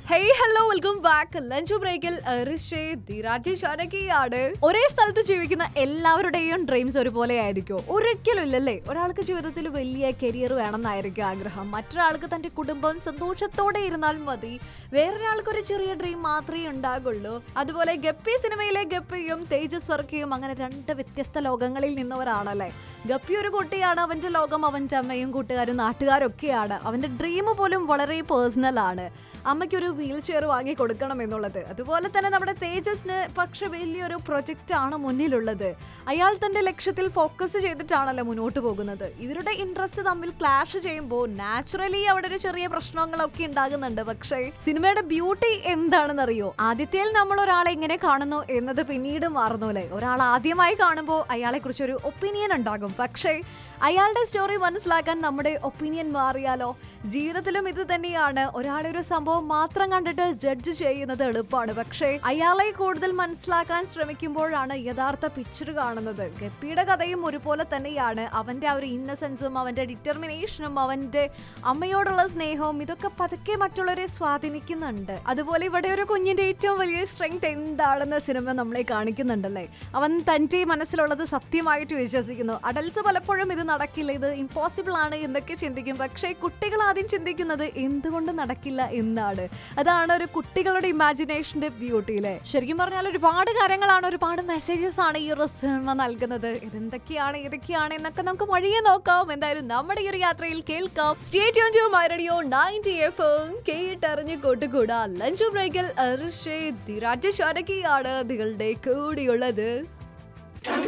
hey hello welcome back lunch ബ്രേക്കിൽ ആണ് ഒരേ സ്ഥലത്ത് ജീവിക്കുന്ന എല്ലാവരുടെയും ഡ്രീംസ് ഒരുപോലെ ആയിരിക്കും ഒരിക്കലും ഇല്ലല്ലേ ഒരാൾക്ക് ജീവിതത്തിൽ വലിയ കരിയർ വേണമെന്നായിരിക്കും ആഗ്രഹം മറ്റൊരാൾക്ക് തന്റെ കുടുംബം സന്തോഷത്തോടെ ഇരുന്നാൽ മതി വേറൊരാൾക്ക് ഒരു ചെറിയ ഡ്രീം മാത്രമേ ഉണ്ടാകുള്ളൂ അതുപോലെ ഗപ്പി സിനിമയിലെ ഗപ്പിയും തേജസ് വർക്കിയും അങ്ങനെ രണ്ട് വ്യത്യസ്ത ലോകങ്ങളിൽ നിന്നവരാണല്ലേ ഗപ്പി ഒരു കുട്ടിയാണ് അവന്റെ ലോകം അവന്റെ അമ്മയും കൂട്ടുകാരും നാട്ടുകാരും ഒക്കെയാണ് അവന്റെ ഡ്രീം പോലും വളരെ പേഴ്സണൽ ആണ് അമ്മയ്ക്കൊരു വീൽ ചെയർ വാങ്ങി കൊടുക്കണം എന്നുള്ളത് അതുപോലെ തന്നെ നമ്മുടെ തേജസിന് പക്ഷെ വലിയൊരു പ്രൊജക്റ്റ് ആണ് മുന്നിലുള്ളത് അയാൾ തന്റെ ലക്ഷ്യത്തിൽ ഫോക്കസ് ചെയ്തിട്ടാണല്ലോ മുന്നോട്ട് പോകുന്നത് ഇവരുടെ ഇൻട്രസ്റ്റ് തമ്മിൽ ക്ലാഷ് ചെയ്യുമ്പോൾ നാച്ചുറലി അവിടെ ഒരു ചെറിയ പ്രശ്നങ്ങളൊക്കെ ഉണ്ടാകുന്നുണ്ട് പക്ഷേ സിനിമയുടെ ബ്യൂട്ടി എന്താണെന്നറിയോ ആദ്യത്തേൽ നമ്മൾ ഒരാളെ എങ്ങനെ കാണുന്നു എന്നത് പിന്നീട് മാറുന്നു അല്ലേ ഒരാൾ ആദ്യമായി കാണുമ്പോൾ അയാളെ കുറിച്ച് ഒരു ഒപ്പീനിയൻ ഉണ്ടാകും പക്ഷേ അയാളുടെ സ്റ്റോറി മനസ്സിലാക്കാൻ നമ്മുടെ ഒപ്പീനിയൻ മാറിയാലോ ജീവിതത്തിലും ഇത് തന്നെയാണ് ഒരാളെ ഒരു സംഭവം മാത്രം കണ്ടിട്ട് ജഡ്ജ് ചെയ്യുന്നത് എളുപ്പമാണ് പക്ഷേ അയാളെ കൂടുതൽ മനസ്സിലാക്കാൻ ശ്രമിക്കുമ്പോഴാണ് യഥാർത്ഥ പിക്ചർ കാണുന്നത് ഗപ്പിയുടെ കഥയും ഒരുപോലെ തന്നെയാണ് അവന്റെ ആ ഒരു ഇന്നസെൻസും അവന്റെ ഡിറ്റർമിനേഷനും അവന്റെ അമ്മയോടുള്ള സ്നേഹവും ഇതൊക്കെ പതുക്കെ മറ്റുള്ളവരെ സ്വാധീനിക്കുന്നുണ്ട് അതുപോലെ ഇവിടെ ഒരു കുഞ്ഞിന്റെ ഏറ്റവും വലിയ സ്ട്രെങ്ത് എന്താണെന്ന് സിനിമ നമ്മളെ കാണിക്കുന്നുണ്ടല്ലേ അവൻ തന്റെ മനസ്സിലുള്ളത് സത്യമായിട്ട് വിശ്വസിക്കുന്നു അഡൽസ് പലപ്പോഴും ഇത് നടക്കില്ല ഇത് ഇമ്പോസിബിൾ ആണ് എന്നൊക്കെ ചിന്തിക്കും പക്ഷേ കുട്ടികൾ ആദ്യം ചിന്തിക്കുന്നത് എന്തുകൊണ്ട് നടക്കില്ല എന്നാണ് അതാണ് ഒരു കുട്ടികളുടെ ഇമാജിനേഷന്റെ ബ്യൂട്ടി അല്ലേ ശരിക്കും പറഞ്ഞാൽ ഒരുപാട് കാര്യങ്ങളാണ് ഒരുപാട് മെസ്സേജസ് ആണ് ഈ ഒരു സിനിമ നൽകുന്നത് ഇതെന്തൊക്കെയാണ് ഏതൊക്കെയാണ് എന്നൊക്കെ നമുക്ക് വഴിയെ നോക്കാം എന്തായാലും നമ്മുടെ ഈ ഒരു യാത്രയിൽ കേൾക്കാം സ്റ്റേറ്റ് റേഡിയോ നയൻറ്റി എഫ് കേട്ടറിഞ്ഞ് കൂട്ടുകൂടാ ലഞ്ച് ബ്രേക്കിൽ രാജേഷ് നിങ്ങളുടെ കൂടിയുള്ളത്